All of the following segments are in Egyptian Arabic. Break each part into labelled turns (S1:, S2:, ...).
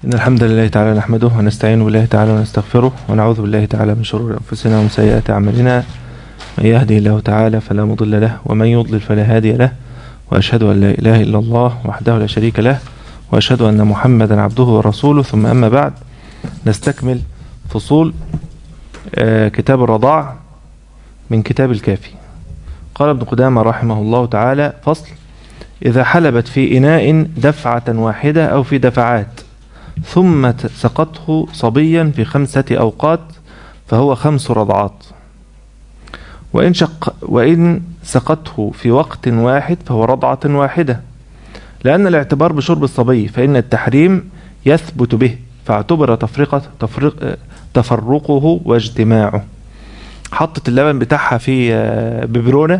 S1: إن الحمد لله تعالى نحمده ونستعين بالله تعالى ونستغفره ونعوذ بالله تعالى من شرور أنفسنا ومن سيئات أعمالنا من يهدي الله تعالى فلا مضل له ومن يضلل فلا هادي له وأشهد أن لا إله إلا الله وحده لا شريك له وأشهد أن محمدا عبده ورسوله ثم أما بعد نستكمل فصول آه، كتاب الرضاع من كتاب الكافي قال ابن قدامة رحمه الله تعالى فصل إذا حلبت في إناء دفعة واحدة أو في دفعات ثم ت- سقته صبيا في خمسة أوقات فهو خمس رضعات وإن, شق وإن سقته في وقت واحد فهو رضعة واحدة لأن الاعتبار بشرب الصبي فإن التحريم يثبت به فاعتبر تفرقة تفرق تفرقه واجتماعه حطت اللبن بتاعها في آه، ببرونة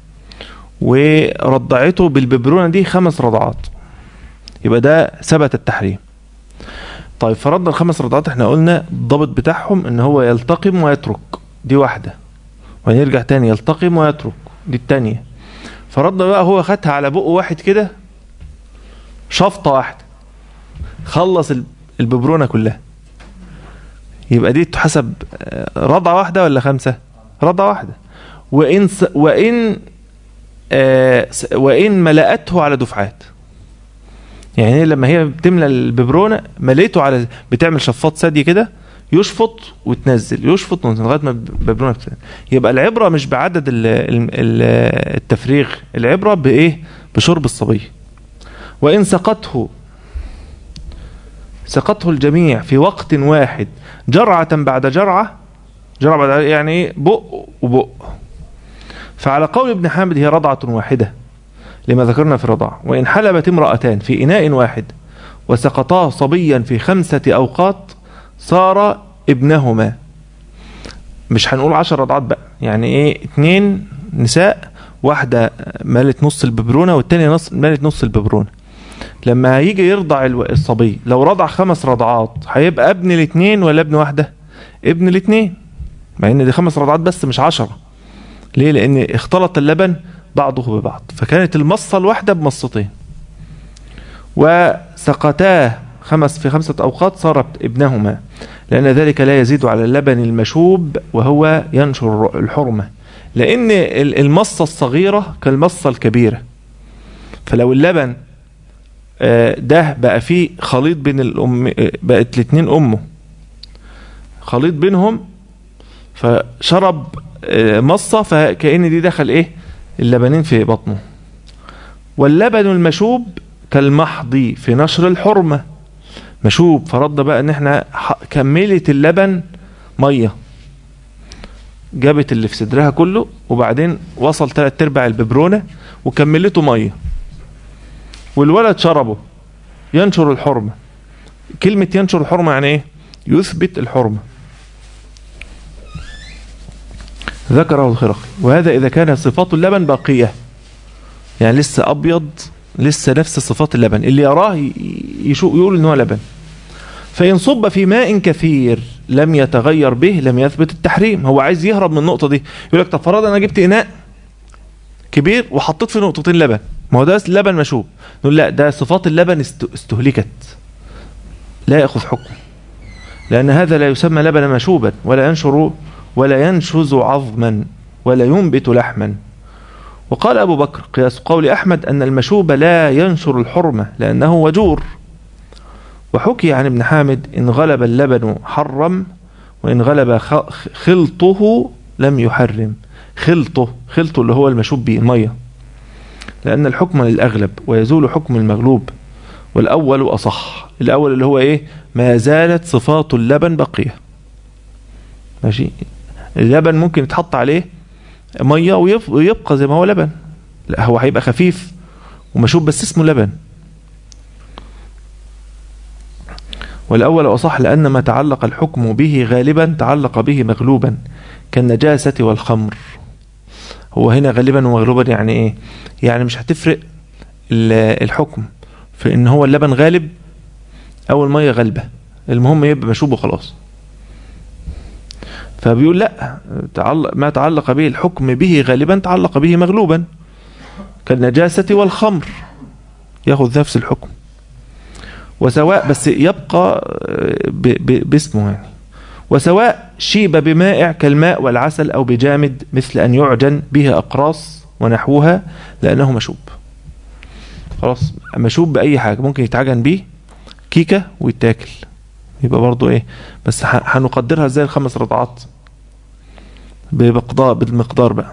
S1: ورضعته بالببرونة دي خمس رضعات يبقى ده ثبت التحريم طيب فرضنا الخمس رضعات احنا قلنا الضابط بتاعهم ان هو يلتقم ويترك دي واحدة ونرجع تاني يلتقم ويترك دي التانية فرضنا بقى هو خدها على بقه واحد كده شفطة واحدة خلص ال- الببرونة كلها يبقى دي تحسب آه، رضعة واحدة ولا خمسة رضعة واحدة وإن س... وإن آه، س- وإن ملأته على دفعات يعني هي لما هي بتملى الببرونه مليته على بتعمل شفاط ثدي كده يشفط وتنزل يشفط وتنزل لغايه ما الببرونه بتنزل يبقى العبره مش بعدد ال- ال- ال- التفريغ العبره بايه بشرب الصبي وان سقته سقته الجميع في وقت واحد جرعه بعد جرعه جرعه بعد يعني ايه بق وبق فعلى قول ابن حامد هي رضعه واحده لما ذكرنا في الرضاعة وإن حلبت امرأتان في إناء واحد وسقطاه صبيا في خمسة أوقات صار ابنهما مش هنقول عشر رضعات بقى يعني ايه اتنين نساء واحدة مالت نص الببرونة والتانية نص مالت نص الببرونة لما هيجي يرضع الو- الصبي لو رضع خمس رضعات هيبقى ابن الاتنين ولا ابن واحدة ابن الاتنين مع ان دي خمس رضعات بس مش عشرة ليه لان اختلط اللبن بعضه ببعض فكانت المصة الواحدة بمصتين وسقتاه خمس في خمسة أوقات صارت ابنهما لأن ذلك لا يزيد على اللبن المشوب وهو ينشر الحرمة لأن ال- المصة الصغيرة كالمصة الكبيرة فلو اللبن آه، ده بقى فيه خليط بين الأم آه، بقت الاتنين أمه خليط بينهم فشرب آه، مصة فكأن دي دخل إيه اللبنين في بطنه واللبن المشوب كالمحض في نشر الحرمة مشوب فرضنا بقى ان احنا ح- كملت اللبن مية جابت اللي في صدرها كله وبعدين وصل تلات ارباع الببرونة وكملته مية والولد شربه ينشر الحرمة كلمة ينشر الحرمة يعني ايه يثبت الحرمة ذكره الخرقي وهذا إذا كان صفات اللبن باقية يعني لسه أبيض لسه نفس صفات اللبن اللي يراه ي- يشو يقول إن هو لبن فإن صب في ماء كثير لم يتغير به لم يثبت التحريم هو عايز يهرب من النقطة دي يقول لك طب فرض أنا جبت إناء كبير وحطيت فيه نقطتين لبن ما هو ده لبن مشوب نقول لا ده صفات اللبن است- استهلكت لا يأخذ حكم لأن هذا لا يسمى لبنا مشوبا ولا ينشر ولا ينشز عظما ولا ينبت لحما وقال أبو بكر قياس قول أحمد أن المشوب لا ينشر الحرمة لأنه وجور وحكي عن ابن حامد إن غلب اللبن حرم وإن غلب خ- خلطه لم يحرم خلطه خلطه اللي هو المشوب به المية لأن الحكم للأغلب ويزول حكم المغلوب والأول أصح الأول اللي هو إيه ما زالت صفات اللبن بقية ماشي اللبن ممكن يتحط عليه ميه ويف- ويبقى زي ما هو لبن لا هو هيبقى خفيف ومشوب بس اسمه لبن والأول أصح لأن ما تعلق الحكم به غالبا تعلق به مغلوبا كالنجاسة والخمر هو هنا غالبا ومغلوبا يعني ايه يعني مش هتفرق ال- الحكم في ان هو اللبن غالب او المية غالبة المهم يبقى مشوب وخلاص فبيقول لا تعلق ما تعلق به الحكم به غالبا تعلق به مغلوبا كالنجاسة والخمر ياخذ نفس الحكم وسواء بس يبقى ب ب باسمه يعني وسواء شيب بمائع كالماء والعسل أو بجامد مثل أن يعجن به أقراص ونحوها لأنه مشوب خلاص مشوب بأي حاجة ممكن يتعجن به كيكة ويتاكل يبقى برضو ايه بس هنقدرها ازاي الخمس رضعات بمقدار بالمقدار بقى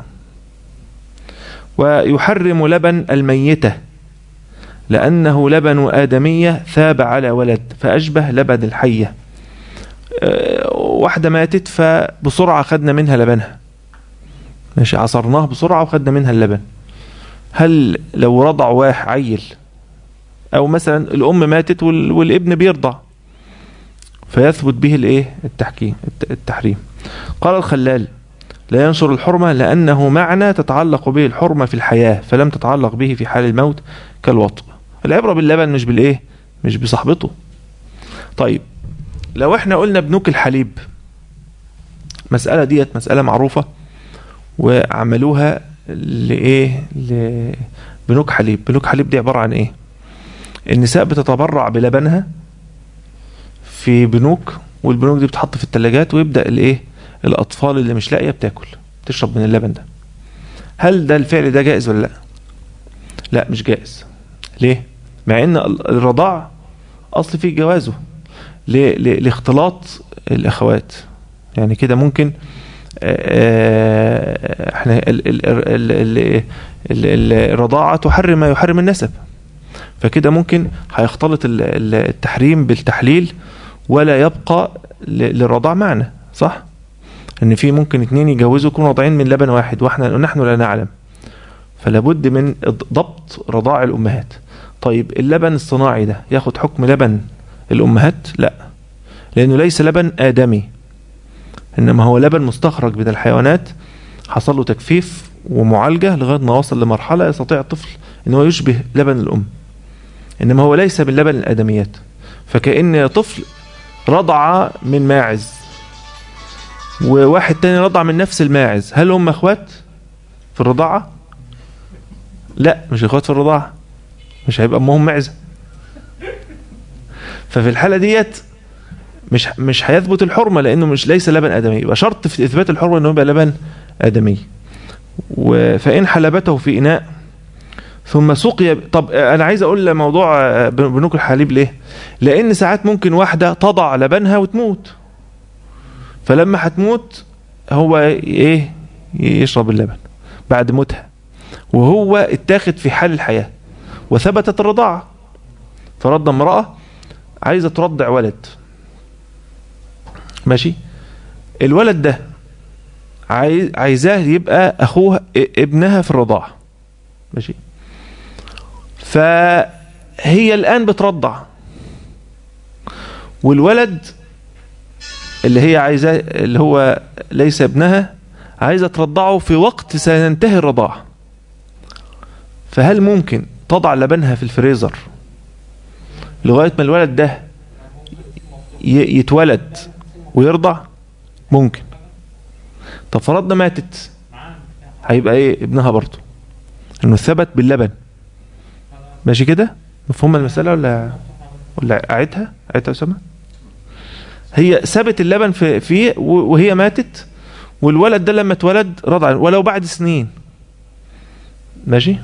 S1: ويحرم لبن الميتة لأنه لبن آدمية ثاب على ولد فأشبه لبن الحية أه واحدة ماتت فبسرعة خدنا منها لبنها ماشي عصرناه بسرعة وخدنا منها اللبن هل لو رضع واحد عيل او مثلا الام ماتت والابن بيرضع فيثبت به الايه التحكيم التحريم قال الخلال لا ينشر الحرمة لأنه معنى تتعلق به الحرمة في الحياة فلم تتعلق به في حال الموت كالوطء العبرة باللبن مش بالايه مش بصاحبته طيب لو احنا قلنا بنوك الحليب مسألة ديت مسألة معروفة وعملوها لإيه لبنوك حليب بنوك حليب دي عبارة عن إيه النساء بتتبرع بلبنها في بنوك والبنوك دي بتحط في الثلاجات ويبدأ الإيه الأطفال اللي مش لاقية بتاكل تشرب من اللبن ده هل ده الفعل ده جائز ولا لا لا مش جائز ليه مع ان الرضاع اصل فيه جوازه لاختلاط الاخوات يعني كده ممكن احنا الرضاعة تحرم ما يحرم النسب فكده ممكن هيختلط التحريم بالتحليل ولا يبقى للرضاع معنى صح ان في ممكن اتنين يجوزوا يكونوا راضعين من لبن واحد واحنا نحن لا نعلم فلابد من ضبط رضاع الامهات طيب اللبن الصناعي ده ياخد حكم لبن الامهات لا لانه ليس لبن ادمي انما هو لبن مستخرج من الحيوانات حصل له تجفيف ومعالجه لغايه ما وصل لمرحله يستطيع الطفل ان هو يشبه لبن الام انما هو ليس من لبن الادميات فكأن طفل رضع من ماعز وواحد تاني رضع من نفس الماعز هل هم اخوات في الرضاعة لا مش اخوات في الرضاعة مش هيبقى امهم معزة ففي الحالة ديت مش مش هيثبت الحرمة لانه مش ليس لبن ادمي يبقى شرط في اثبات الحرمة انه يبقى لبن ادمي فان حلبته في اناء ثم سقي طب انا عايز اقول موضوع بنوك الحليب ليه لان ساعات ممكن واحدة تضع لبنها وتموت فلما هتموت هو ايه يشرب اللبن بعد موتها وهو اتاخد في حال الحياة وثبتت الرضاعة فرد امرأة عايزة ترضع ولد ماشي الولد ده عايز عايزاه يبقى اخوها ابنها في الرضاعة ماشي فهي الان بترضع والولد اللي هي عايزاه اللي هو ليس ابنها عايزه ترضعه في وقت سينتهي الرضاعه فهل ممكن تضع لبنها في الفريزر لغايه ما الولد ده يتولد ويرضع ممكن طب فرضنا ماتت هيبقى ايه ابنها برضه انه ثبت باللبن ماشي كده مفهوم المساله ولا ولا اعيدها اعيدها يا اسامه هي سابت اللبن في فيه وهي ماتت والولد ده لما اتولد رضع ولو بعد سنين ماشي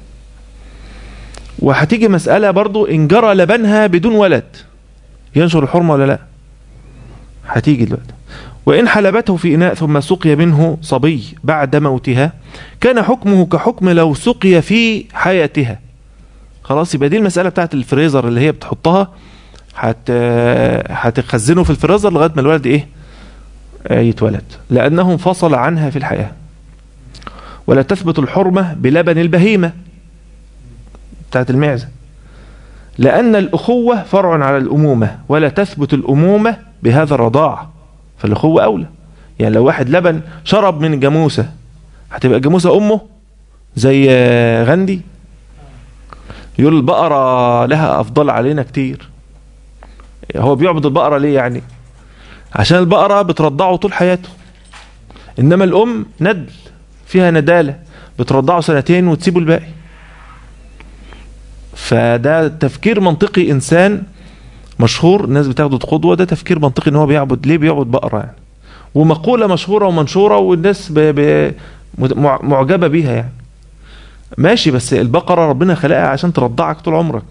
S1: وهتيجي مسألة برضو إن جرى لبنها بدون ولد ينشر الحرمة ولا لا هتيجي دلوقتي وإن حلبته في إناء ثم سقي منه صبي بعد موتها كان حكمه كحكم لو سقي في حياتها خلاص يبقى دي المسألة بتاعت الفريزر اللي هي بتحطها هت هتخزنه في الفريزر لغايه ما الولد ايه يتولد لانه انفصل عنها في الحياه ولا تثبت الحرمه بلبن البهيمه بتاعت المعزه لان الاخوه فرع على الامومه ولا تثبت الامومه بهذا الرضاع فالاخوه اولى يعني لو واحد لبن شرب من جاموسه هتبقى جاموسه امه زي غندي يقول البقره لها افضل علينا كتير هو بيعبد البقرة ليه يعني عشان البقرة بترضعه طول حياته انما الام ندل فيها ندالة بترضعه سنتين وتسيبه الباقي فده تفكير منطقي انسان مشهور الناس بتاخده قدوة ده تفكير منطقي ان هو بيعبد ليه بيعبد بقرة يعني ومقولة مشهورة ومنشورة والناس ب... ب... مع- معجبة بيها يعني ماشي بس البقرة ربنا خلقها عشان ترضعك طول عمرك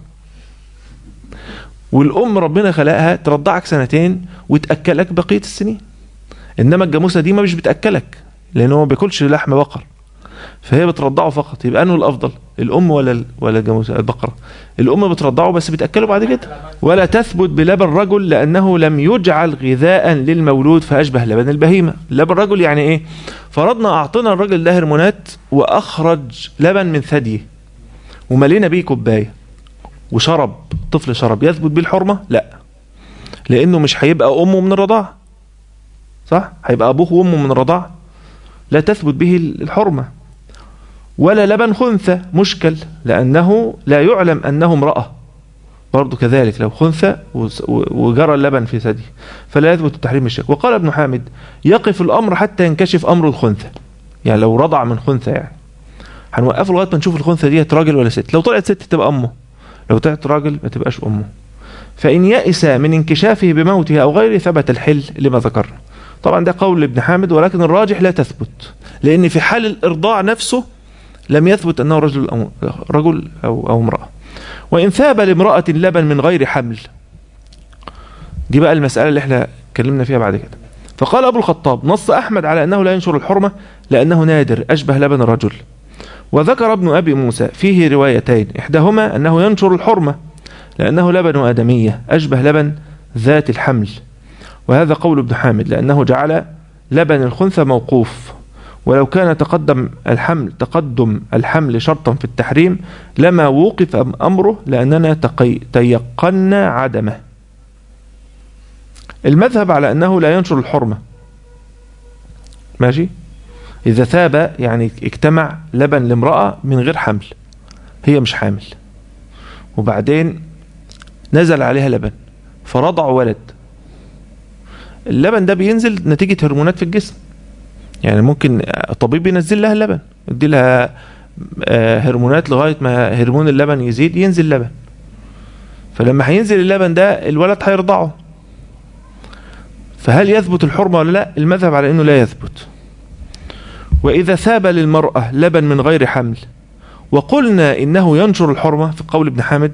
S1: والأم ربنا خلقها ترضعك سنتين وتأكلك بقية السنين إنما الجاموسة دي ما مش بتأكلك لأنه ما بياكلش لحم بقر فهي بترضعه فقط يبقى انه الافضل الام ولا ال- ولا الجاموسه البقره الام بترضعه بس بتاكله بعد كده ولا تثبت بلبن رجل لانه لم يجعل غذاء للمولود فاشبه لبن البهيمه لبن رجل يعني ايه فرضنا اعطينا الراجل ده هرمونات واخرج لبن من ثديه وملينا بيه كوبايه وشرب طفل شرب يثبت بيه الحرمه لا لانه مش هيبقى امه من الرضاعه صح هيبقى ابوه وامه من الرضاعه لا تثبت به الحرمه ولا لبن خنثى مشكل لأنه لا يعلم أنه امرأة برضو كذلك لو خنثى وس- و- وجرى اللبن في ثديه فلا يثبت التحريم الشك وقال ابن حامد يقف الأمر حتى ينكشف أمر الخنثى يعني لو رضع من خنثى يعني هنوقفه لغاية ما نشوف الخنثى دي راجل ولا ست لو طلعت ست تبقى أمه لو طلعت راجل ما تبقاش أمه فإن يئس من انكشافه بموته أو غيره ثبت الحل لما ذكرنا طبعا ده قول ابن حامد ولكن الراجح لا تثبت لأن في حال الإرضاع نفسه لم يثبت أنه رجل أو رجل أو أو امرأة وإن ثاب لامرأة اللبن من غير حمل دي بقى المسألة اللي احنا اتكلمنا فيها بعد كده فقال أبو الخطاب نص أحمد على أنه لا ينشر الحرمة لأنه نادر أشبه لبن الرجل وذكر ابن أبي موسى فيه روايتين إحداهما أنه ينشر الحرمة لأنه لبن آدمية أشبه لبن ذات الحمل وهذا قول ابن حامد لأنه جعل لبن الخنثى موقوف ولو كان تقدم الحمل تقدم الحمل شرطا في التحريم لما وقف أمره لأننا تقي تيقنا عدمه المذهب على أنه لا ينشر الحرمة ماشي إذا ثاب يعني اجتمع لبن لامرأة من غير حمل هي مش حامل وبعدين نزل عليها لبن فرضع ولد اللبن ده بينزل نتيجة هرمونات في الجسم يعني ممكن الطبيب ينزل لها اللبن يدي لها آه، هرمونات لغاية ما هرمون اللبن يزيد ينزل لبن فلما هينزل اللبن ده الولد هيرضعه فهل يثبت الحرمة ولا لا المذهب على انه لا يثبت واذا ثاب للمرأة لبن من غير حمل وقلنا انه ينشر الحرمة في قول ابن حامد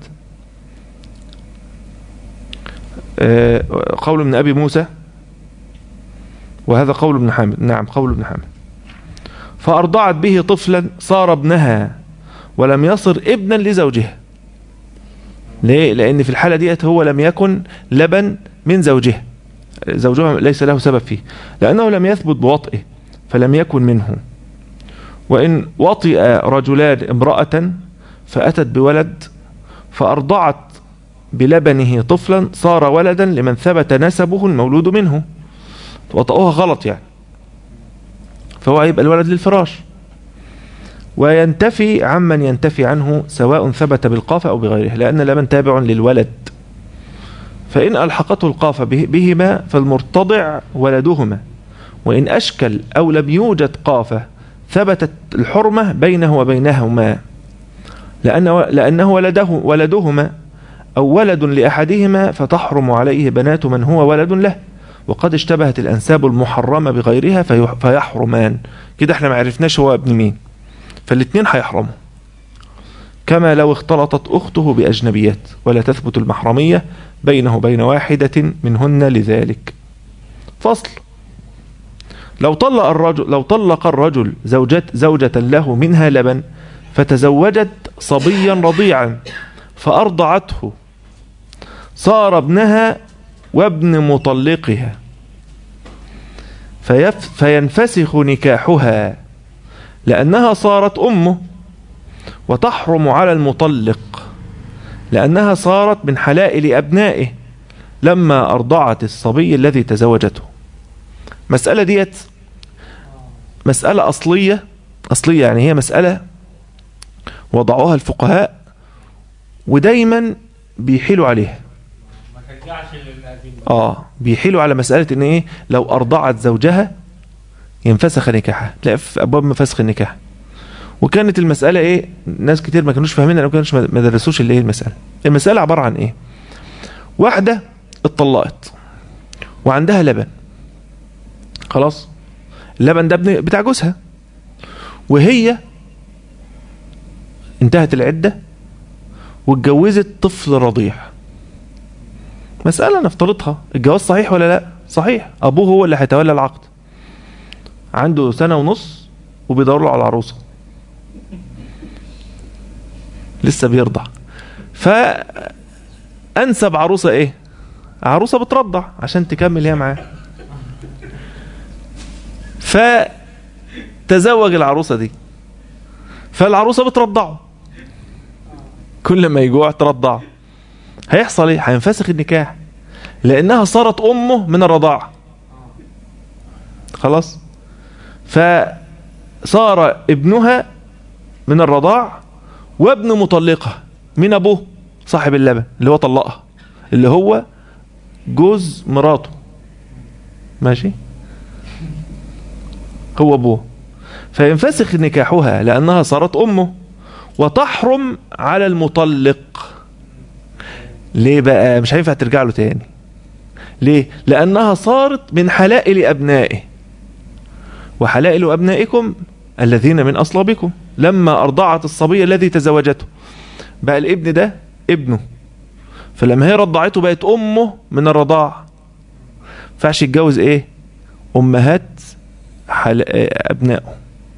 S1: آه، قول ابن ابي موسى وهذا قول ابن حامد نعم قول ابن حامد فأرضعت به طفلا صار ابنها ولم يصر ابنا لزوجها ليه؟ لأن في الحالة ديت هو لم يكن لبن من زوجها زوجها ليس له سبب فيه لأنه لم يثبت بوطئه فلم يكن منه وإن وطئ رجلان امرأة فأتت بولد فأرضعت بلبنه طفلا صار ولدا لمن ثبت نسبه المولود منه وطئوها غلط يعني فهو هيبقى الولد للفراش وينتفي عمن ينتفي عنه سواء ثبت بالقافة أو بغيره لأن اللبن تابع للولد فإن ألحقته القافة به- بهما فالمرتضع ولدهما وإن أشكل أو لم يوجد قافة ثبتت الحرمة بينه وبينهما لأن لأنه ولده ولدهما أو ولد لأحدهما فتحرم عليه بنات من هو ولد له وقد اشتبهت الأنساب المحرمة بغيرها في فيحرمان كده احنا ما عرفناش هو ابن مين فالاتنين هيحرموا كما لو اختلطت أخته بأجنبيات ولا تثبت المحرمية بينه وبين واحدة منهن لذلك فصل لو طلق الرجل لو طلق الرجل زوجة زوجة له منها لبن فتزوجت صبيا رضيعا فأرضعته صار ابنها وابن مطلقها فيف فينفسخ نكاحها لأنها صارت أمه وتحرم على المطلق لأنها صارت من حلائل أبنائه لما أرضعت الصبي الذي تزوجته مسألة ديت مسألة أصلية أصلية يعني هي مسألة وضعوها الفقهاء ودايما بيحيلوا عليها
S2: ما ترجعش للقديم
S1: اه بيحيلوا على مسألة ان ايه لو ارضعت زوجها ينفسخ نكاحها تلاقي في ابواب مفسخ النكاح وكانت المسألة ايه ناس كتير ما كانوش فاهمينها او كانوش ما درسوش اللي هي المسألة المسألة عبارة عن ايه واحدة اتطلقت وعندها لبن خلاص اللبن ده ابن- بتاع جوزها وهي انتهت العدة واتجوزت طفل رضيع مسألة نفترضها الجواز صحيح ولا لا صحيح أبوه هو اللي هيتولى العقد عنده سنة ونص وبيدور له على عروسة لسه بيرضع فأنسب عروسة ايه عروسة بترضع عشان تكمل هي معاه فتزوج العروسة دي فالعروسة بترضعه كل ما يجوع ترضعه هيحصل ايه هينفسخ النكاح لانها صارت امه من الرضاعة خلاص فصار ابنها من الرضاع وابن مطلقها من ابوه صاحب اللبن اللي هو طلقها اللي هو جوز مراته ماشي هو ابوه فينفسخ نكاحها لانها صارت امه وتحرم على المطلق ليه بقى مش هينفع ترجع له تاني ليه لانها صارت من حلائل ابنائه وحلائل ابنائكم الذين من اصلابكم لما ارضعت الصبي الذي تزوجته بقى الابن ده ابنه فلما هي رضعته بقت امه من الرضاع فعش يتجوز ايه امهات حل... ابنائه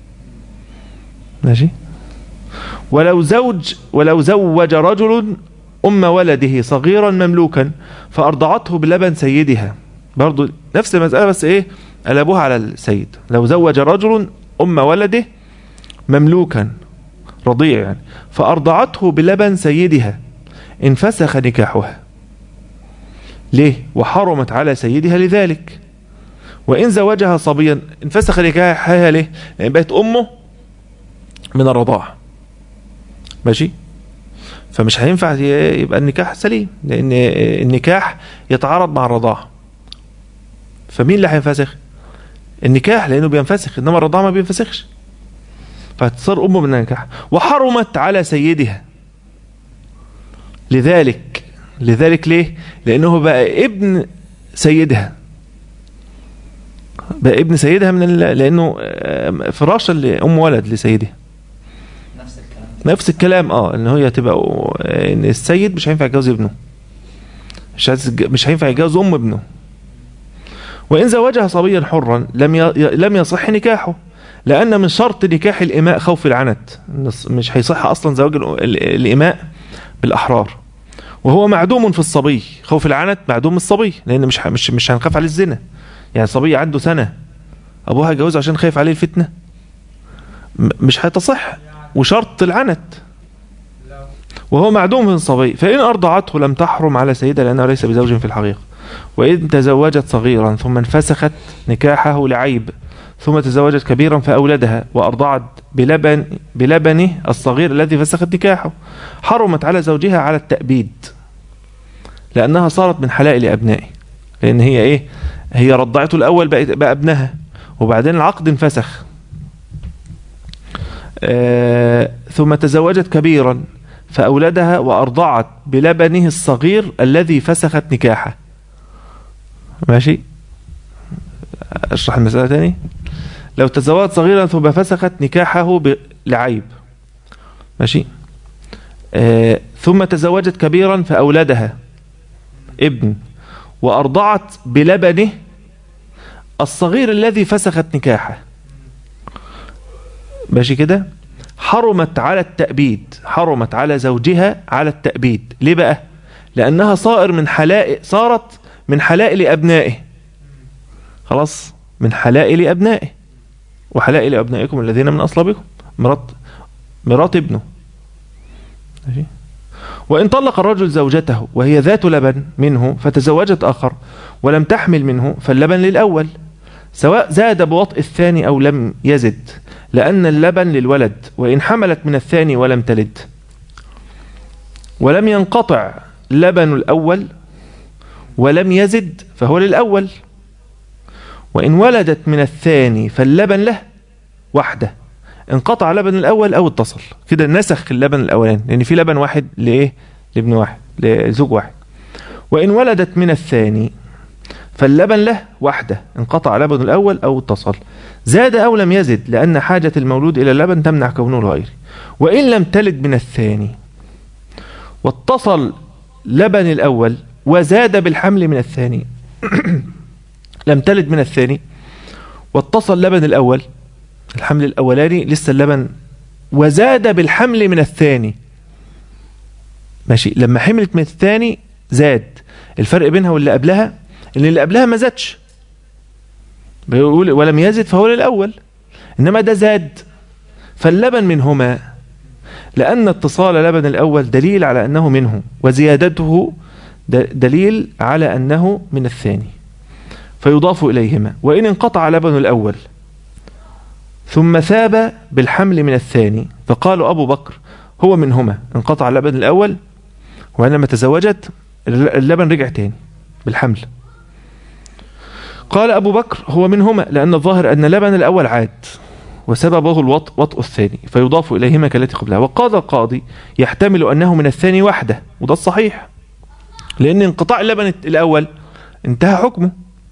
S1: ماشي ولو زوج ولو زوج رجل ام ولده صغيرا مملوكا فارضعته بلبن سيدها برضو نفس المساله بس ايه قلبوها على السيد لو زوج رجل ام ولده مملوكا رضيع يعني فارضعته بلبن سيدها انفسخ نكاحها ليه وحرمت على سيدها لذلك وإن زوجها صبيا انفسخ نكاحها ليه لأن بقت أمه من الرضاعة ماشي فمش هينفع يبقى النكاح سليم لأن النكاح يتعارض مع الرضاعة فمين اللي هينفسخ النكاح لأنه بينفسخ إنما الرضاعة ما بينفسخش فهتصير أمه من النكاح وحرمت على سيدها لذلك لذلك ليه لأنه بقى ابن سيدها بقى ابن سيدها من ال... لانه آه، فراشا لام ولد لسيدها
S3: نفس الكلام
S1: نفس الكلام اه ان هي تبقى آه، ان السيد مش هينفع يتجوز ابنه مش هتج- مش هينفع يتجوز ام ابنه وان زوجها صبيا حرا لم ي... ي- لم يصح نكاحه لان من شرط نكاح الاماء خوف العنت النص- مش هيصح اصلا زواج ال- ال- الاماء بالاحرار وهو معدوم في الصبي خوف العنت معدوم الصبي لان مش ه- مش مش هنخاف عليه الزنا يعني صبي عنده سنة أبوها جوزه عشان خايف عليه الفتنة م- مش هتصح وشرط العنت وهو معدوم من صبي فإن أرضعته لم تحرم على سيدها لأنه ليس بزوج في الحقيقة وإن تزوجت صغيرا ثم انفسخت نكاحه لعيب ثم تزوجت كبيرا فأولدها وأرضعت بلبن بلبنه الصغير الذي فسخت نكاحه حرمت على زوجها على التأبيد لأنها صارت من حلائل أبنائه لأن هي إيه هي رضعته الأول بقى, بقى ابنها وبعدين العقد انفسخ آه ثم تزوجت كبيرا فأولدها وأرضعت بلبنه الصغير الذي فسخت نكاحه ماشي أشرح المسألة تاني لو تزوجت صغيرا ثم فسخت نكاحه ب... لعيب ماشي آه ثم تزوجت كبيرا فأولدها ابن وأرضعت بلبنه الصغير الذي فسخت نكاحه ماشي كده حرمت على التأبيد حرمت على زوجها على التأبيد ليه بقى لأنها صائر من حلائل صارت من حلائل أبنائه خلاص من حلائل أبنائه وحلائل أبنائكم الذين من أصلابكم مرات مرات ابنه ماشي وإن طلق الرجل زوجته وهي ذات لبن منه فتزوجت آخر ولم تحمل منه فاللبن للأول سواء زاد بوطء الثاني أو لم يزد لأن اللبن للولد وإن حملت من الثاني ولم تلد ولم ينقطع لبن الأول ولم يزد فهو للأول وإن ولدت من الثاني فاللبن له وحده انقطع لبن الأول أو اتصل كده نسخ اللبن الأولاني لأن في لبن واحد لإيه لابن واحد لزوج واحد وإن ولدت من الثاني فاللبن له وحده انقطع لبن الأول أو اتصل زاد أو لم يزد لأن حاجة المولود إلى اللبن تمنع كونه الغير وإن لم تلد من الثاني واتصل لبن الأول وزاد بالحمل من الثاني لم تلد من الثاني واتصل لبن الأول الحمل الأولاني لسه اللبن وزاد بالحمل من الثاني ماشي لما حملت من الثاني زاد الفرق بينها واللي قبلها ان اللي قبلها ما زادش بيقول ولم يزد فهو للأول إنما ده زاد فاللبن منهما لأن اتصال لبن الأول دليل على أنه منه وزيادته د- دليل على أنه من الثاني فيضاف إليهما وإن انقطع لبن الأول ثم ثاب بالحمل من الثاني فقال أبو بكر هو منهما انقطع لبن الأول وعندما تزوجت اللبن رجع تاني بالحمل قال أبو بكر هو منهما لأن الظاهر أن لبن الأول عاد وسببه الوطء وطء الثاني فيضاف إليهما كالتي قبلها وقال القاضي يحتمل أنه من الثاني وحده وده الصحيح لأن انقطاع اللبن الأول انتهى حكمه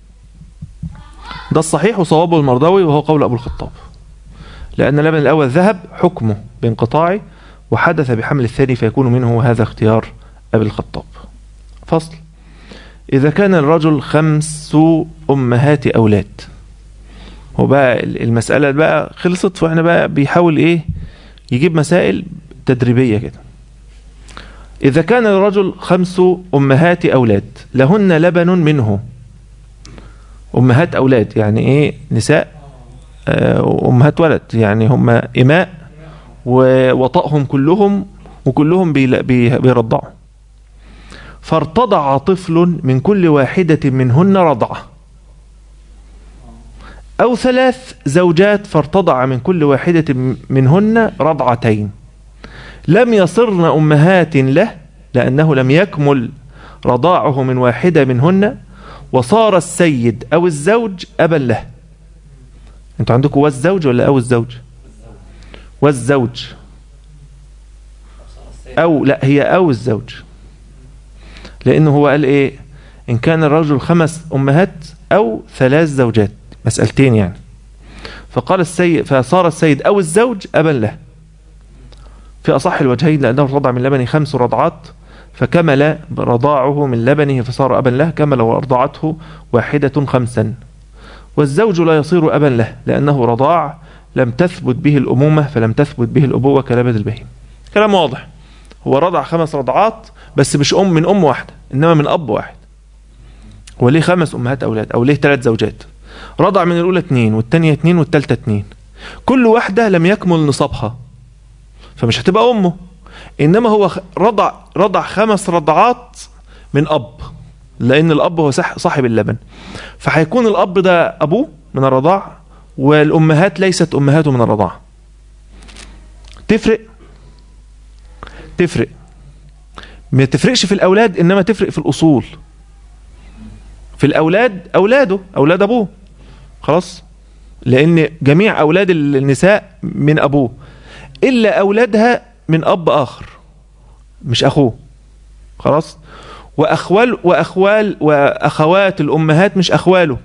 S1: ده الصحيح وصوابه المرضوي وهو قول أبو الخطاب لأن اللبن الأول ذهب حكمه بانقطاعه وحدث بحمل الثاني فيكون منه هذا اختيار أبي الخطاب فصل إذا كان الرجل خمس أمهات أولاد وبقى المسألة بقى خلصت فإحنا بقى بيحاول إيه يجيب مسائل تدريبية كده إذا كان الرجل خمس أمهات أولاد لهن لبن منه أمهات أولاد يعني إيه نساء آه، أمهات ولد يعني هم إماء ووطأهم كلهم وكلهم بيل- بي- بيرضعوا فارتضع طفل من كل واحدة منهن رضعة أو ثلاث زوجات فارتضع من كل واحدة منهن رضعتين لم يصرن أمهات له لأنه لم يكمل رضاعه من واحدة منهن وصار السيد أو الزوج أبا له انتوا عندكم والزوج ولا أو الزوج والزوج أو لا هي أو الزوج لأنه هو قال إيه إن كان الرجل خمس أمهات أو ثلاث زوجات مسألتين يعني فقال السيد فصار السيد أو الزوج أبا له في أصح الوجهين لأنه رضع من لبنه خمس رضعات فكمل رضاعه من لبنه فصار أبا له كمل وأرضعته واحدة خمسا والزوج لا يصير أبا له لأنه رضاع لم تثبت به الأمومة فلم تثبت به الأبوة كلبد البهيم كلام واضح هو رضع خمس رضعات بس مش أم من أم واحدة إنما من أب واحد هو ليه خمس أمهات أولاد أو ليه ثلاث زوجات رضع من الأولى اتنين والتانية اتنين والتالتة اتنين كل واحدة لم يكمل نصابها فمش هتبقى أمه إنما هو خ- رضع رضع خمس رضعات من أب لأن الأب هو صح- صاحب اللبن فهيكون الأب ده أبوه من الرضاع والأمهات ليست أمهاته من الرضاعة تفرق تفرق ما تفرقش في الأولاد إنما تفرق في الأصول في الأولاد أولاده أولاد أبوه خلاص لأن جميع أولاد النساء من أبوه إلا أولادها من أب آخر مش أخوه خلاص وأخوال وأخوال وأخوات الأمهات مش أخواله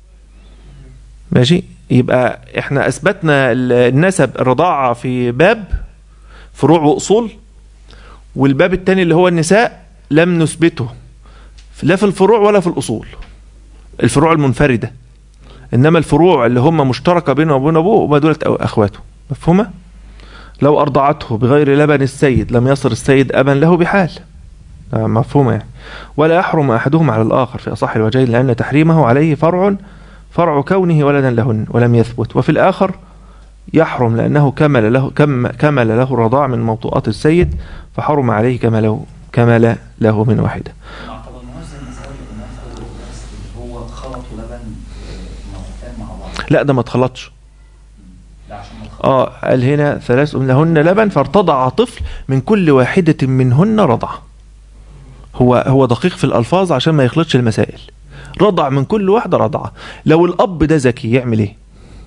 S1: ماشي يبقى احنا أثبتنا النسب الرضاعة في باب فروع وأصول والباب الثاني اللي هو النساء لم نثبته لا في الفروع ولا في الأصول الفروع المنفردة إنما الفروع اللي هم مشتركة بينه وبين أبوه وما دولت أو أخواته مفهومة؟ لو أرضعته بغير لبن السيد لم يصر السيد أبا له بحال آه، مفهومة يعني ولا يحرم أحدهما على الآخر في أصح الوجهين لأن تحريمه عليه فرع فرع كونه ولدا لهن ولم يثبت وفي الآخر يحرم لأنه كمل له كم كمل له الرضاع من موطؤات السيد فحرم عليه كما لو كمل له من واحدة
S3: ما اعتبرناهوش زي المسائل اللي قلناها في اول الدرس اللي هو خلطوا لبن آه، مرتين مع بعض
S1: لا ده ما اتخلطش
S3: ده عشان ما تخلط
S1: اه قال هنا ثلاث لهن لبن فارتضع طفل من كل واحدة منهن رضعة هو هو دقيق في الألفاظ عشان ما يخلطش المسائل رضع من كل واحدة رضعة لو الأب ده ذكي يعمل ايه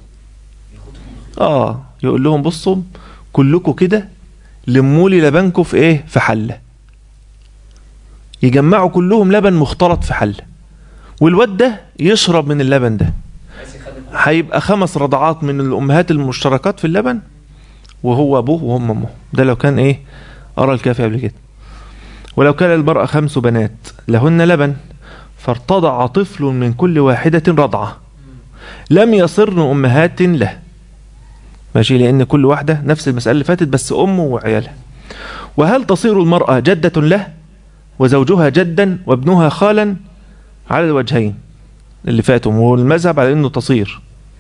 S1: اه يقول لهم بصوا كلكم كده لموا لي لبنكم في ايه في حلة يجمعوا كلهم لبن مختلط في حلة والواد ده يشرب من اللبن ده
S3: بس يخلي
S1: هيبقى خمس رضعات من الأمهات المشتركات في اللبن وهو أبوه وهم أمه ده لو كان إيه أرى الكافي قبل كده ولو كان المرأة خمس بنات لهن لبن فارتضع طفل من كل واحدة رضعة لم يصرن أمهات له ماشي لأن كل واحدة نفس المسألة اللي فاتت بس أمه وعيالها وهل تصير المرأة جدة له وزوجها جدا وابنها خالا على الوجهين اللي فاتوا والمذهب على أنه تصير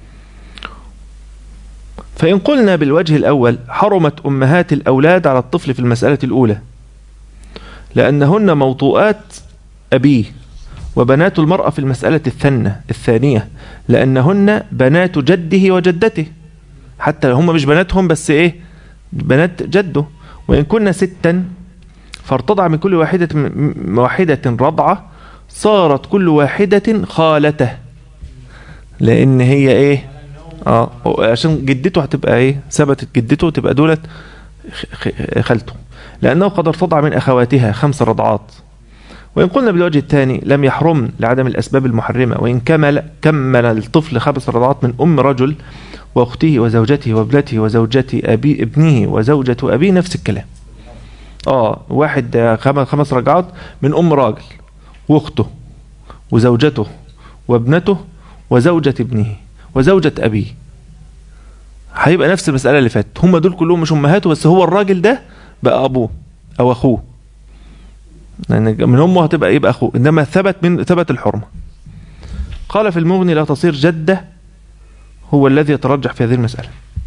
S1: فإن قلنا بالوجه الأول حرمت أمهات الأولاد على الطفل في المسألة الأولى لأنهن موطوءات أبيه وبنات المرأة في المسألة الثانية الثانية لأنهن بنات جده وجدته حتى هم مش بناتهم بس إيه بنات جده وإن كنا ستا فارتضع من كل واحدة من واحدة رضعة صارت كل واحدة خالته لأن هي إيه اه عشان جدته هتبقى ايه ثبتت جدته تبقى دولت خ- خ- خالته لانه قد ارتضع من اخواتها خمس رضعات وان قلنا بالوجه الثاني لم يحرم لعدم الاسباب المحرمه وان كمل كمل الطفل خمس رضعات من ام رجل واخته وزوجته وابنته وزوجة ابي ابنه وزوجة ابيه نفس الكلام اه واحد آه، خمس خمس رضعات من ام راجل واخته وزوجته وابنته وزوجة ابنه وزوجة أبيه هيبقى نفس المسألة اللي فاتت هم دول كلهم مش أمهاته بس هو الراجل ده بقى أبوه أو أخوه لأن من أمه هتبقى يبقى أخوه إنما ثبت من ثبت الحرمة قال في المغني لا تصير جدة هو الذي يترجح في هذه المسألة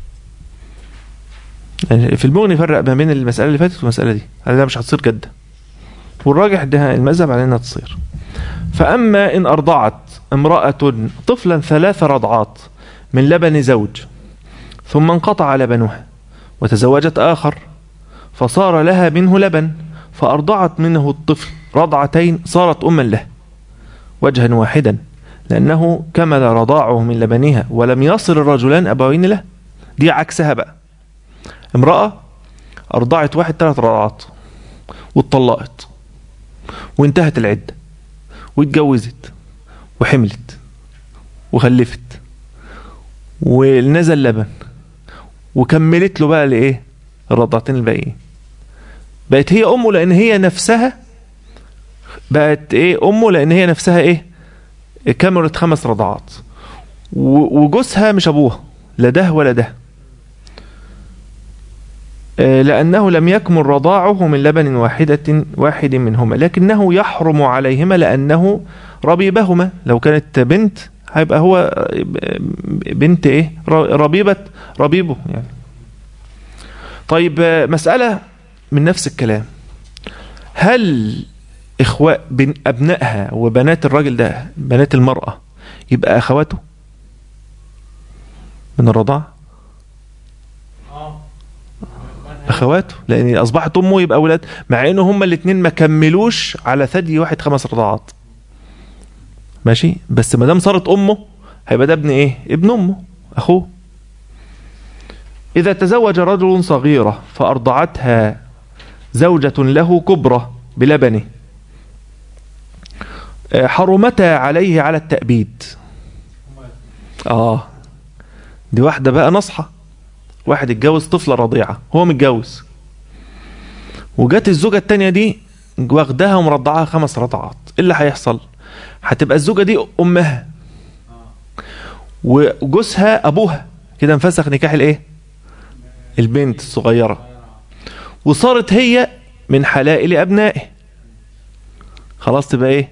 S1: يعني في المغني فرق ما بين المسألة اللي فاتت والمسألة دي قال لا مش هتصير جدة والراجح ده المذهب على انها تصير فأما إن أرضعت امرأة طفلا ثلاث رضعات من لبن زوج ثم انقطع لبنها وتزوجت آخر فصار لها منه لبن فأرضعت منه الطفل رضعتين صارت أما له وجها واحدا لأنه كمل رضاعه من لبنها ولم يصل الرجلان أبوين له دي عكسها بقى امرأة أرضعت واحد ثلاث رضعات واتطلقت وانتهت العدة واتجوزت وحملت وخلفت ونزل لبن وكملت له بقى لايه الرضعتين الباقيين بقت هي امه لان هي نفسها بقت ايه امه لان هي نفسها ايه كملت خمس رضعات و- وجوزها مش ابوها لا ده ولا ده آه، لأنه لم يكمل رضاعه من لبن واحدة واحد منهما لكنه يحرم عليهما لأنه ربيبهما لو كانت بنت هيبقى هو بنت ايه ر- ربيبة ربيبه يعني طيب آه، مسألة من نفس الكلام هل إخوة بن أبنائها وبنات الراجل ده بنات المرأة يبقى أخواته من الرضاعة
S2: اه
S1: اخواته لان اصبحت امه يبقى اولاد مع ان هما الاثنين ما كملوش على ثدي واحد خمس رضعات ماشي بس ما دام صارت امه هيبقى ده ابن ايه ابن امه اخوه اذا تزوج رجل صغيره فارضعتها زوجة له كبرى بلبنه آه، حرمتا عليه على التأبيد اه دي واحدة بقى نصحة واحد اتجوز طفلة رضيعة هو متجوز وجت الزوجة التانية دي واخداها ومرضعاها خمس رضعات ايه اللي هيحصل هتبقى الزوجة دي امها وجوزها ابوها كده انفسخ نكاح الايه البنت الصغيرة وصارت هي من حلائل ابنائه خلاص تبقى ايه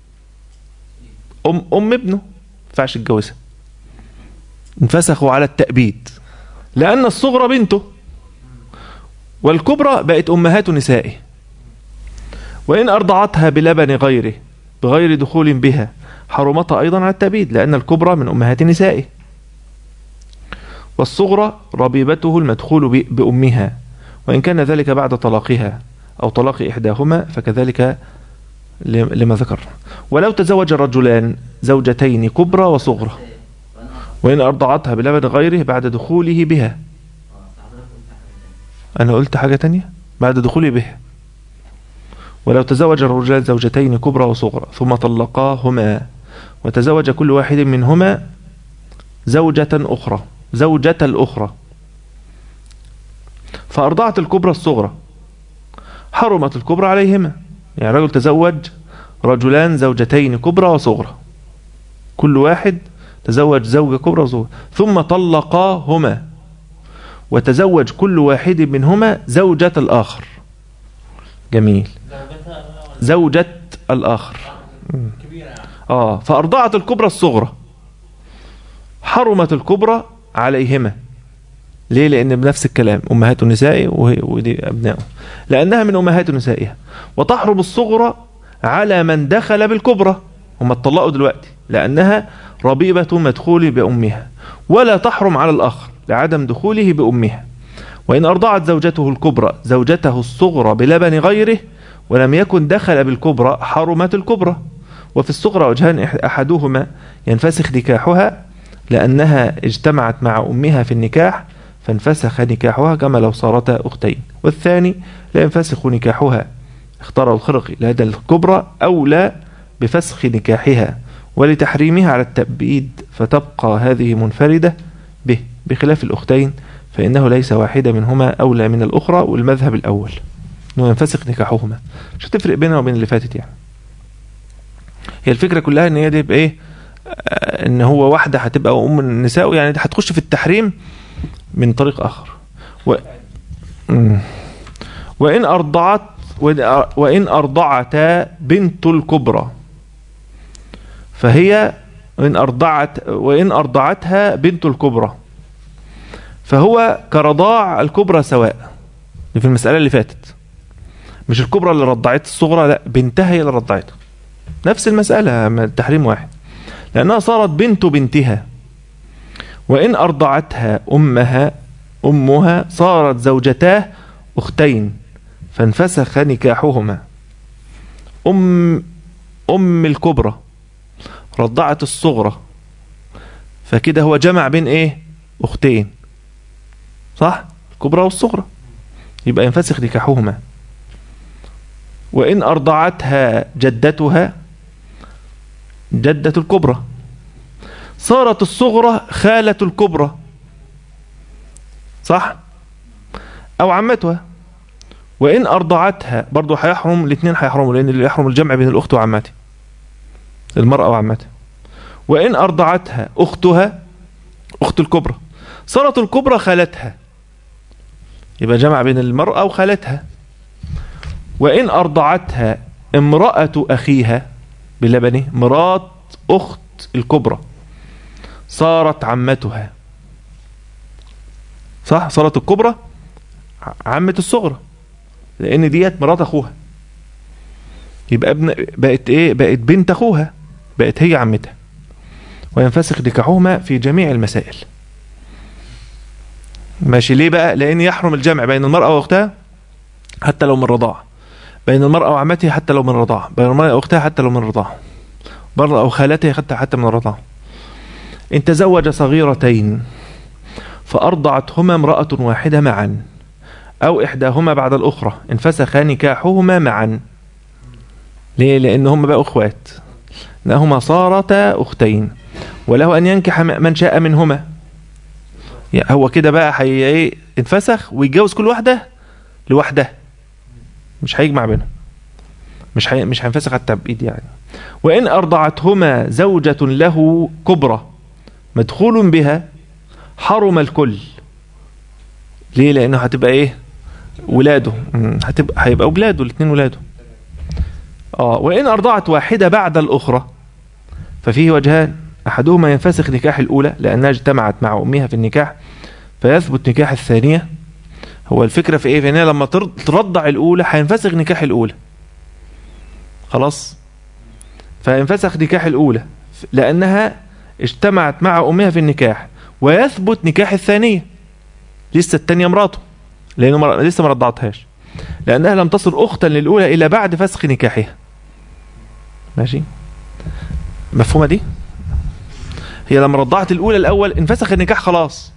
S1: ام ام ابنه ما ينفعش يتجوزها انفسخوا على التأبيد لأن الصغرى بنته والكبرى بقت أمهات نسائه وإن أرضعتها بلبن غيره بغير دخول بها حرمتها أيضا على التأبيد لأن الكبرى من أمهات نسائه والصغرى ربيبته المدخول ب- بأمها وإن كان ذلك بعد طلاقها أو طلاق إحداهما فكذلك ل- لما ذكر ولو تزوج الرجلان زوجتين كبرى وصغرى وإن أرضعتها بلبن غيره بعد دخوله بها أنا قلت حاجة تانية بعد دخوله بها ولو تزوج الرجال زوجتين كبرى وصغرى ثم طلقاهما وتزوج كل واحد منهما زوجة أخرى زوجة الأخرى فأرضعت الكبرى الصغرى حرمت الكبرى عليهما يعني رجل تزوج رجلان زوجتين كبرى وصغرى كل واحد تزوج زوجة كبرى وصغرى ثم طلقاهما وتزوج كل واحد منهما زوجة الآخر جميل
S2: زوجتها
S1: زوجة الآخر
S2: كبيرة يعني
S1: آه فأرضعت الكبرى الصغرى حرمت الكبرى عليهما ليه لأن بنفس الكلام أمهات النساء وهي ودي أبنائه لأنها من أمهات نسائها وتحرم الصغرى على من دخل بالكبرى هم اتطلقوا دلوقتي لأنها ربيبة مدخول بأمها ولا تحرم على الآخر لعدم دخوله بأمها وإن أرضعت زوجته الكبرى زوجته الصغرى بلبن غيره ولم يكن دخل بالكبرى حرمت الكبرى وفي الصغرى وجهان إح- أحدهما ينفسخ نكاحها لأنها اجتمعت مع أمها في النكاح فانفسخ نكاحها كما لو صارتا أختين والثاني لا ينفسخ نكاحها اختار الخرقي لدى الكبرى أولى بفسخ نكاحها ولتحريمها على التأبيد فتبقى هذه منفردة به بخلاف الأختين فإنه ليس واحدة منهما أولى من الأخرى والمذهب الأول أنه ينفسخ نكاحهما مش هتفرق بينها وبين اللي فاتت يعني هي الفكرة كلها ان هي دي يبقى ايه آه، ان هو واحدة هتبقى ام النساء يعني هتخش في التحريم من طريق اخر و... مم. وان ارضعت وإن- وان ارضعتا بنت الكبرى فهي وان ارضعت وان ارضعتها بنت الكبرى فهو كرضاع الكبرى سواء دي في المسألة اللي فاتت مش الكبرى اللي رضعت الصغرى لا بنتها هي اللي رضعتها نفس المسألة ما التحريم واحد لأنها صارت بنت بنتها وإن أرضعتها أمها أمها صارت زوجتاه أختين فانفسخ نكاحهما أم أم الكبرى رضعت الصغرى فكده هو جمع بين إيه أختين صح الكبرى والصغرى يبقى ينفسخ نكاحهما وإن أرضعتها جدتها جدة الكبرى صارت الصغرى خالة الكبرى صح أو عمتها وإن أرضعتها برضو هيحرم الاثنين هيحرموا لأن اللي يحرم الجمع بين الأخت وعمتها المرأة وعمتها وإن أرضعتها أختها أخت الكبرى صارت الكبرى خالتها يبقى جمع بين المرأة وخالتها وإن أرضعتها امرأة أخيها بلبنه مرات أخت الكبرى صارت عمتها صح صارت الكبرى ع- عمة الصغرى لأن ديت مرات أخوها يبقى ابن بقت إيه بقت بنت أخوها بقت هي عمتها وينفسخ نكاحهما في جميع المسائل ماشي ليه بقى لأن يحرم الجمع بين المرأة وأختها حتى لو من رضاعة بين المرأة وعمتها حتى لو من رضاعة بين المرأة وأختها حتى لو من رضاعة برضه أو خالتها حتى حتى من الرضاعة إن تزوج صغيرتين فأرضعتهما امرأة واحدة معا أو إحداهما بعد الأخرى انفسخ نكاحهما معا ليه؟ لأنهما بقوا إخوات لأنهما صارتا أختين وله أن ينكح من شاء منهما يعني هو كده بقى حي إيه انفسخ ويتجوز كل واحدة لوحدها مش هيجمع بينهم مش هي... مش هينفسخ على التبعيد يعني وإن أرضعتهما زوجة له كبرى مدخول بها حرم الكل ليه لأنه هتبقى إيه ولاده مم، هتبقى هيبقى ولاده الاثنين ولاده اه وإن أرضعت واحدة بعد الأخرى ففيه وجهان أحدهما ينفسخ نكاح الأولى لأنها اجتمعت مع أمها في النكاح فيثبت نكاح الثانية هو الفكرة في إيه في إنها لما تر- ترضع الأولى هينفسخ نكاح الأولى خلاص فينفسخ نكاح الأولى ف- لأنها اجتمعت مع أمها في النكاح ويثبت نكاح الثانية لسه الثانية مراته لأنه مر... لسه ما رضعتهاش لأنها لم تصل أختا للأولى إلا بعد فسخ نكاحها ماشي مفهومة دي هي لما رضعت الأولى الأول انفسخ النكاح خلاص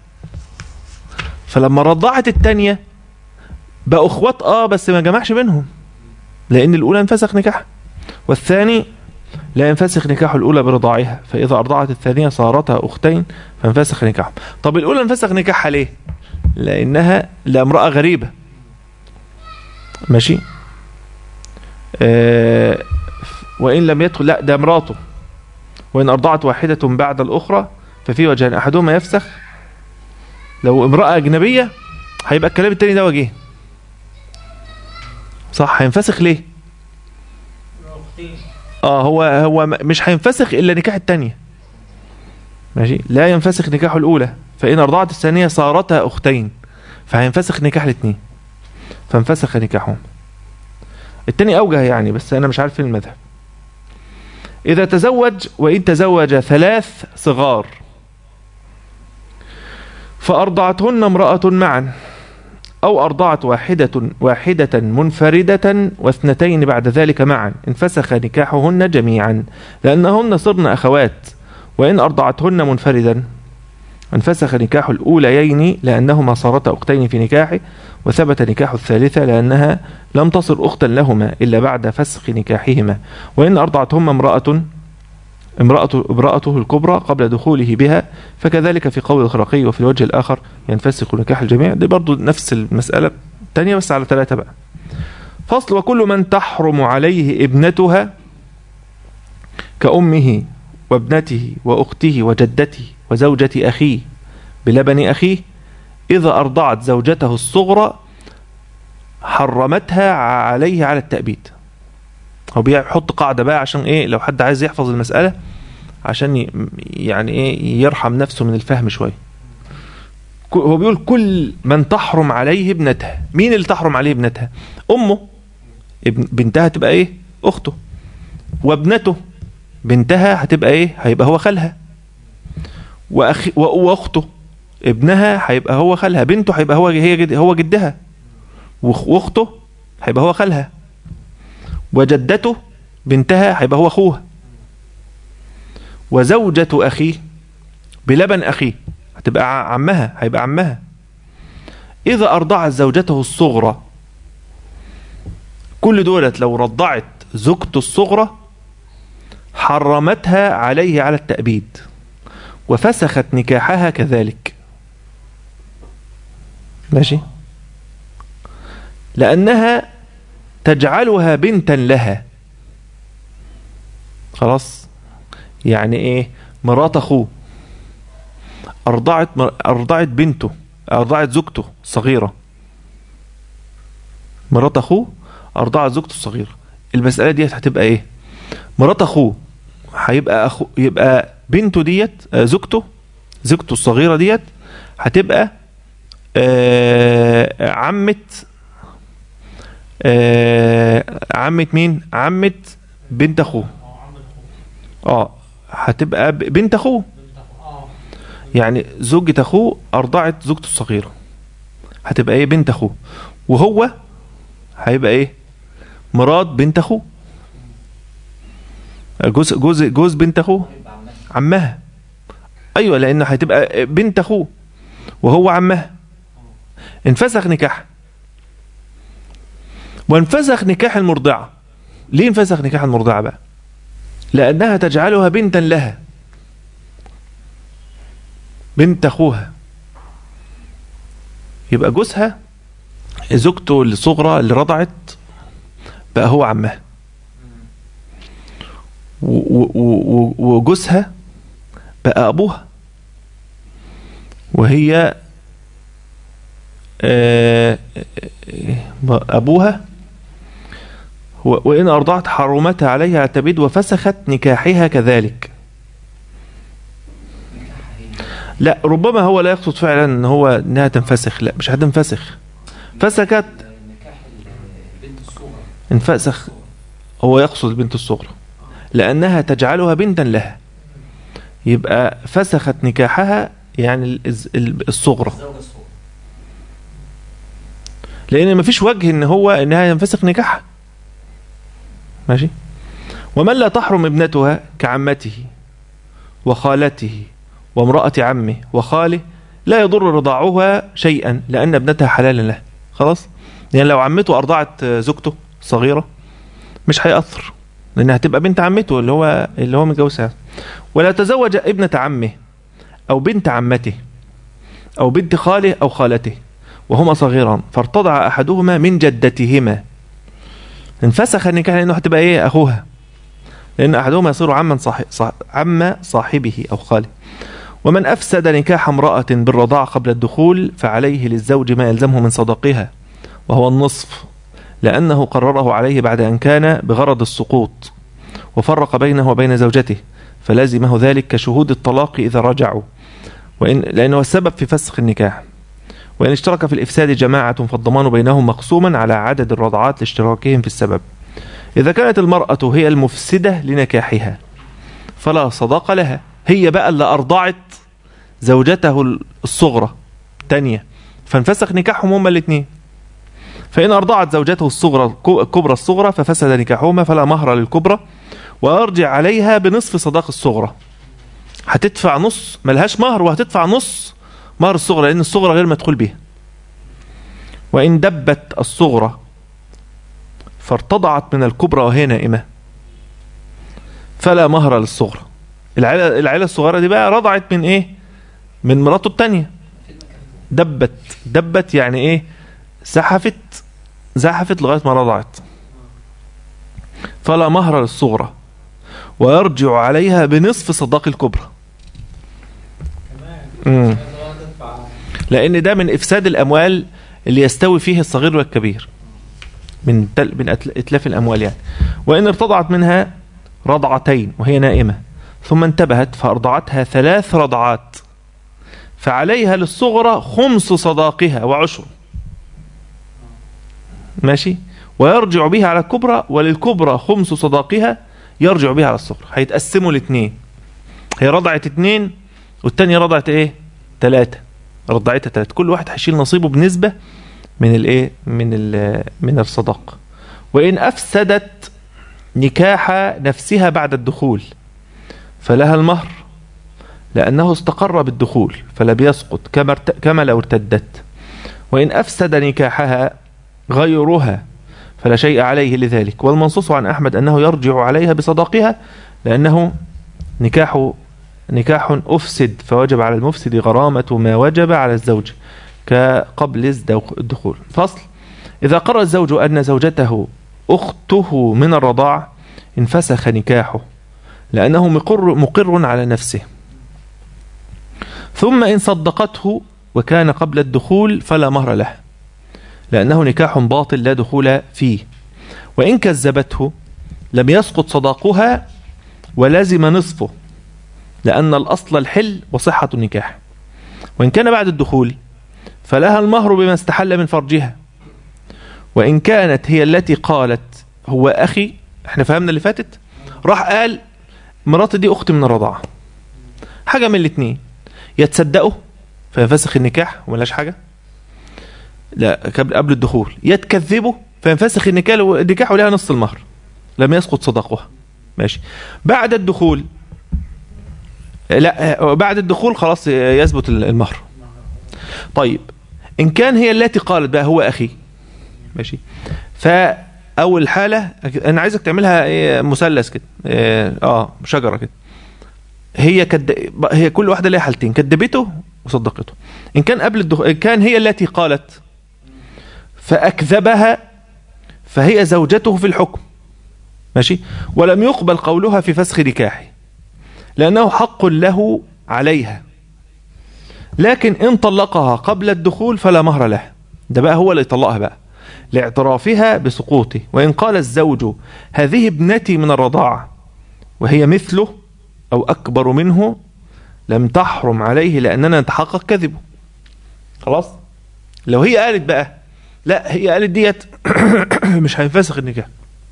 S1: فلما رضعت الثانية بقوا اخوات اه بس ما جمعش بينهم لأن الأولى انفسخ نكاحها والثاني لا ينفسخ نكاح الأولى برضاعها فإذا أرضعت الثانية صارتا أختين فانفسخ نكاحهم طب الأولى انفسخ نكاحها ليه لأنها لامرأة غريبة ماشي آه وإن لم يدخل لا ده مراته وإن أرضعت واحدة بعد الأخرى ففي وجهان أحدهما يفسخ لو امرأة أجنبية هيبقى الكلام التاني ده وجيه صح هينفسخ ليه
S2: اختي
S1: اه هو هو م- مش هينفسخ الا نكاح الثانيه ماشي لا ينفسخ نكاح الاولى فان ارضعت الثانيه صارتا اختين فهينفسخ نكاح الاثنين فانفسخ نكاحهم الثاني اوجه يعني بس انا مش عارف فين المذهب اذا تزوج وان تزوج ثلاث صغار فارضعتهن امراه معا أو أرضعت واحدة واحدة منفردة واثنتين بعد ذلك معا انفسخ نكاحهن جميعا لأنهن صرن أخوات وإن أرضعتهن منفردا انفسخ نكاح الأوليين لأنهما صارتا أختين في نكاحه وثبت نكاح الثالثة لأنها لم تصر أختا لهما إلا بعد فسخ نكاحهما وإن أرضعتهما امرأة امرأة امرأته الكبرى قبل دخوله بها فكذلك في قول الخرقي وفي الوجه الآخر ينفسخ نكاح الجميع دي برضو نفس المسألة تانية بس على ثلاثة بقى فصل وكل من تحرم عليه ابنتها كأمه وابنته وأخته وجدته وزوجة أخيه بلبن أخيه إذا أرضعت زوجته الصغرى حرمتها عليه على التأبيد هو بيحط قاعدة بقى عشان إيه لو حد عايز يحفظ المسألة عشان ي- يعني إيه يرحم نفسه من الفهم شوية ك- هو بيقول كل من تحرم عليه ابنتها مين اللي تحرم عليه ابنتها أمه ابن بنتها تبقى إيه أخته وابنته بنتها هتبقى إيه هيبقى هو خالها وأخي و- وأخته ابنها هيبقى هو خالها بنته هيبقى هو هي جد هو جدها وأخ- واخته هيبقى هو خالها وجدته بنتها هيبقى هو اخوها وزوجة اخيه بلبن اخيه هتبقى ع- عمها هيبقى عمها اذا ارضعت زوجته الصغرى كل دولت لو رضعت زوجته الصغرى حرمتها عليه على التأبيد وفسخت نكاحها كذلك ماشي لأنها تجعلها بنتا لها خلاص يعني ايه مرات اخوه ارضعت مر... ارضعت بنته ارضعت زوجته الصغيره مرات اخوه ارضعت زوجته الصغيره المساله ديت هتبقى ايه مرات اخوه هيبقى اخو يبقى بنته ديت آه، زوجته زوجته الصغيره ديت هتبقى آه عمه آه عمة مين؟ عمة بنت اخوه
S2: اه عم اخوه
S1: اه هتبقى ب- بنت اخوه
S2: بنت اخوه اه
S1: يعني زوجة اخوه ارضعت زوجته الصغيرة هتبقى ايه بنت اخوه وهو هيبقى ايه مراد بنت اخوه جوز جوز جوز بنت اخوه
S3: يبقى عمال
S1: عمها ايوه لان هتبقى بنت اخوه وهو عمها انفسخ نكاح وانفسخ نكاح المرضعه ليه انفسخ نكاح المرضعه بقى لانها تجعلها بنتا لها بنت اخوها يبقى جوزها زوجته الصغرى اللي رضعت بقى هو عمها و- و- و- وجوزها بقى أبوها وهي آه، آه، أبوها و- وإن أرضعت حرمتها عليها على التبيد وفسخت نكاحها كذلك لا ربما هو لا يقصد فعلا ان هو انها تنفسخ لا مش هتنفسخ فسكت
S3: نكاح البنت الصغرى
S1: انفسخ هو يقصد البنت الصغرى لأنها تجعلها بنتا لها يبقى فسخت نكاحها يعني الز- ال- الصغرى
S3: الزوجة الصغرى
S1: لأن مفيش وجه إن هو إنها ينفسخ نكاحها ماشي ومن لا تحرم ابنتها كعمته وخالته وامرأة عمه وخاله لا يضر رضاعها شيئا لأن ابنتها حلال له خلاص يعني لو عمته أرضعت زوجته صغيرة مش هيأثر لأن هتبقى بنت عمته اللي هو اللي هو متجوزها ولا تزوج ابنة عمه أو بنت عمته أو بنت خاله أو خالته وهما صغيران فارتضع أحدهما من جدتهما انفسخ النكاح لأنه هتبقى إيه أخوها لأن أحدهما يصير عما صاحب صاح عم صاحبه أو خاله ومن أفسد نكاح امرأة بالرضاعة قبل الدخول فعليه للزوج ما يلزمه من صداقها وهو النصف لأنه قرره عليه بعد أن كان بغرض السقوط وفرق بينه وبين زوجته فلازمه ذلك كشهود الطلاق إذا رجعوا وإن لأنه السبب في فسخ النكاح وإن اشترك في الإفساد جماعة فالضمان بينهم مقسوما على عدد الرضعات لاشتراكهم في السبب إذا كانت المرأة هي المفسدة لنكاحها فلا صداق لها هي بقى اللي أرضعت زوجته الصغرى تانية فانفسخ نكاحهم هما الاثنين فإن أرضعت زوجته الصغرى الكبرى الصغرى ففسد نكاحهما فلا مهر للكبرى ويرجع عليها بنصف صداق الصغرى هتدفع نص ملهاش مهر وهتدفع نص مهر الصغرى لأن الصغرى غير مدخول بها وإن دبت الصغرى فارتضعت من الكبرى وهي نائمة فلا مهر للصغرى العيلة, العيلة الصغيرة دي بقى رضعت من ايه من مراته التانية دبت دبت يعني ايه زحفت زحفت لغاية ما رضعت فلا مهر للصغرى ويرجع عليها بنصف صداق الكبرى
S2: كمان
S1: مم.
S2: تدفع
S1: لان ده من افساد الاموال اللي يستوي فيه الصغير والكبير من تل من أتل- اتلاف الاموال يعني وان ارتضعت منها رضعتين وهي نائمه ثم انتبهت فارضعتها ثلاث رضعات فعليها للصغرى خمس صداقها وعشر ماشي ويرجع بها على الكبرى وللكبرى خمس صداقها يرجع بها على الصغرى هيتقسموا الاثنين هي رضعت اثنين والتانية رضعت ايه ثلاثة رضعتها ثلاثة كل واحد هيشيل نصيبه بنسبة من الايه من ال من الصداق وان افسدت نكاح نفسها بعد الدخول فلها المهر لانه استقر بالدخول فلم يسقط كما ارت- كما لو ارتدت وان افسد نكاحها غيرها فلا شيء عليه لذلك والمنصوص عن احمد انه يرجع عليها بصداقها لانه نكاح نكاح أفسد فوجب على المفسد غرامة ما وجب على الزوج كقبل الزدو- الدخول فصل إذا قرر الزوج أن زوجته أخته من الرضاع انفسخ نكاحه لأنه مقر, مقر على نفسه ثم إن صدقته وكان قبل الدخول فلا مهر له لأنه نكاح باطل لا دخول فيه وإن كذبته لم يسقط صداقها ولزم نصفه لأن الأصل الحل وصحة النكاح وإن كان بعد الدخول فلها المهر بما استحل من فرجها وإن كانت هي التي قالت هو أخي احنا فهمنا اللي فاتت راح قال مراتي دي أختي من الرضاعة حاجة من الاتنين يتصدقوا فينفسخ النكاح وملاش حاجة لا قبل قبل الدخول يتكذبوا فينفسخ النكاح النكاح ولها نص المهر لم يسقط صداقها ماشي بعد الدخول لا بعد الدخول خلاص يثبت المهر طيب ان كان هي التي قالت بقى هو اخي ماشي فاول حاله انا عايزك تعملها إيه مثلث كده إيه، اه شجره كده هي كد... هي كل واحده ليها حالتين كذبته وصدقته ان كان قبل الدخول ان كان هي التي قالت فاكذبها فهي زوجته في الحكم ماشي ولم يقبل قولها في فسخ نكاحه لأنه حق له عليها لكن إن طلقها قبل الدخول فلا مهر له ده بقى هو اللي يطلقها بقى لاعترافها بسقوطه وإن قال الزوج هذه ابنتي من الرضاعة وهي مثله أو أكبر منه لم تحرم عليه لأننا نتحقق كذبه خلاص لو هي قالت بقى لا هي قالت ديت مش هينفسخ النكاح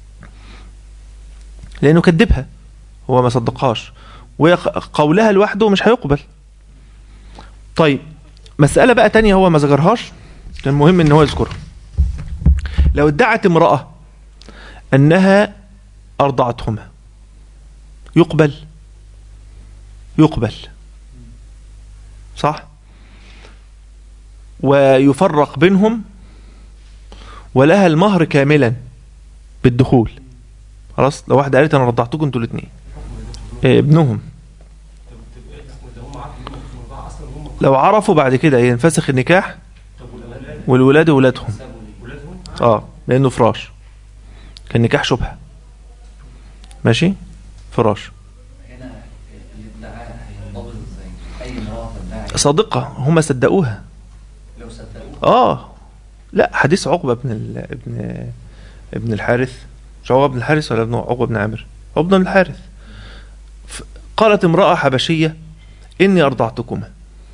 S1: لأنه كذبها هو ما صدقهاش وقولها لوحده مش هيقبل طيب مسألة بقى تانية هو ما ذكرهاش كان مهم ان هو يذكرها لو ادعت امرأة انها ارضعتهما يقبل يقبل صح ويفرق بينهم ولها المهر كاملا بالدخول خلاص لو واحده قالت انا رضعتكم انتوا الاثنين ابنهم
S4: تبقى ايه الحكم ده هم عارفوا ان هم في الموضوع اصلا هم
S1: لو عرفوا بعد كده ينفسخ النكاح
S4: طب والاولاد
S1: والولاد ولادهم
S4: ولادهم
S1: اه لانه فراش كان نكاح شبهه ماشي فراش
S3: هنا الادعاء هينضبط ازاي؟ اي امراه تدعي
S1: صادقه هم صدقوها
S3: لو صدقوه
S1: اه لا حديث عقبه بن ال... ابن ابن الحارث مش عقبه بن الحارث ولا ابن عقبه بن عامر عقبه بن الحارث ف... قالت امراه حبشيه اني ارضعتكما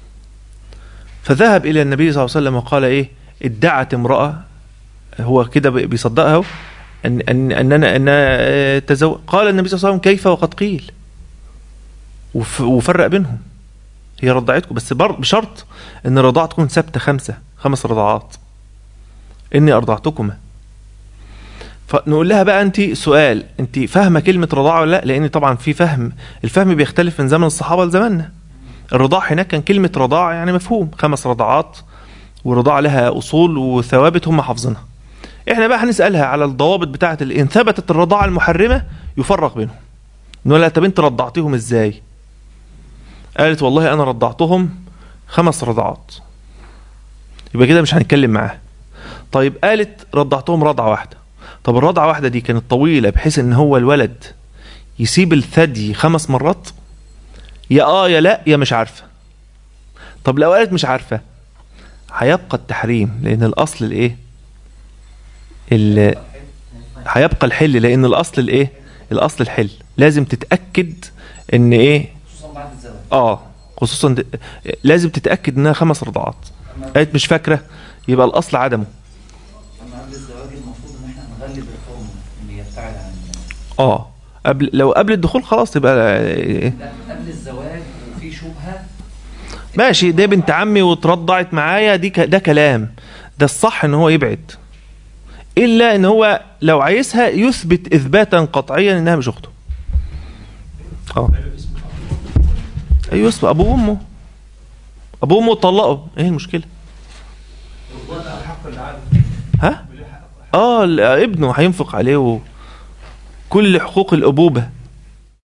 S1: فذهب الى النبي صلى الله عليه وسلم وقال ايه ادعت امراه هو كده بي- بيصدقها هو، ان ان اننا ان تزوج قال النبي صلى الله عليه وسلم كيف وقد قيل وف... وفرق بينهم هي رضعتكم بس بر... بشرط ان الرضاعه تكون ثابته خمسه خمس رضعات اني ارضعتكما فنقول لها بقى انت سؤال انت فاهمه كلمه رضاعه ولا لا لان طبعا في فهم الفهم بيختلف من زمن الصحابه لزماننا الرضاع هناك كان كلمه رضاعه يعني مفهوم خمس رضعات والرضاعه لها اصول وثوابت هم حافظينها احنا بقى هنسالها على الضوابط بتاعه ال- ان ثبتت الرضاعه المحرمه يفرق بينهم نقول لها طب انت رضعتيهم ازاي قالت والله انا رضعتهم خمس رضعات يبقى كده مش هنتكلم معاها طيب قالت رضعتهم رضعه واحده طب الرضعه واحده دي كانت طويله بحيث ان هو الولد يسيب الثدي خمس مرات يا اه يا لا يا مش عارفه طب لو قالت مش عارفه هيبقى التحريم لان الاصل الايه ال- هيبقى الحل لان الاصل الايه الاصل الحل لازم تتاكد ان ايه
S3: خصوصا بعد الزواج
S1: اه خصوصا د- لازم تتاكد انها خمس رضعات
S3: اما
S1: قالت مش فاكره يبقى الاصل عدمه
S3: اما قبل الزواج المفروض ان احنا نغلب الحرمه اللي يبتعد عن
S1: اه قبل لو قبل الدخول خلاص تبقى إيه؟
S3: لا قبل الزواج وفي شبهه
S1: ماشي ده بنت عمي وترضعت معايا دي ك... ده كلام ده الصح ان هو يبعد الا ان هو لو عايزها يثبت اثباتا قطعيا انها مش اخته اه ايوه يثبت ابوه وامه ابوه وامه اتطلقوا ايه المشكله
S4: الحق اللي عارف
S1: ها اه ال- ابنه هينفق عليه و... كل حقوق الابوبه